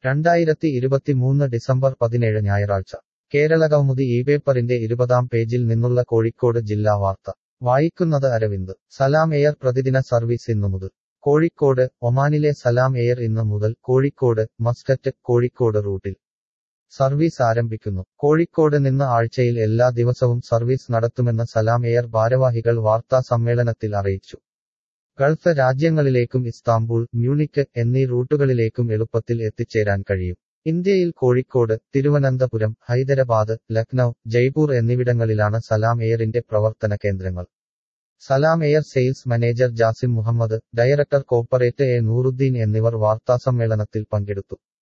രണ്ടായിരത്തി ഇരുപത്തിമൂന്ന് ഡിസംബർ പതിനേഴ് ഞായറാഴ്ച കേരളകൗമുദി ഈ പേപ്പറിന്റെ ഇരുപതാം പേജിൽ നിന്നുള്ള കോഴിക്കോട് ജില്ലാ വാർത്ത വായിക്കുന്നത് അരവിന്ദ് സലാം എയർ പ്രതിദിന സർവീസ് ഇന്നു മുതൽ കോഴിക്കോട് ഒമാനിലെ സലാം എയർ ഇന്ന് മുതൽ കോഴിക്കോട് മസ്കറ്റ് കോഴിക്കോട് റൂട്ടിൽ സർവീസ് ആരംഭിക്കുന്നു കോഴിക്കോട് നിന്ന് ആഴ്ചയിൽ എല്ലാ ദിവസവും സർവീസ് നടത്തുമെന്ന് സലാം എയർ ഭാരവാഹികൾ വാർത്താ സമ്മേളനത്തിൽ അറിയിച്ചു ഗൾഫ് രാജ്യങ്ങളിലേക്കും ഇസ്താംബൂൾ മ്യൂണിക്ക് എന്നീ റൂട്ടുകളിലേക്കും എളുപ്പത്തിൽ എത്തിച്ചേരാൻ കഴിയും ഇന്ത്യയിൽ കോഴിക്കോട് തിരുവനന്തപുരം ഹൈദരാബാദ് ലക്നൌ ജയ്പൂർ എന്നിവിടങ്ങളിലാണ് സലാം എയറിന്റെ പ്രവർത്തന കേന്ദ്രങ്ങൾ Salam Air sales manager Jasim Muhammad director corporate A Nooruddin എന്നിവർ വാർത്താസമ്മേളനത്തിൽ പങ്കെടുത്തു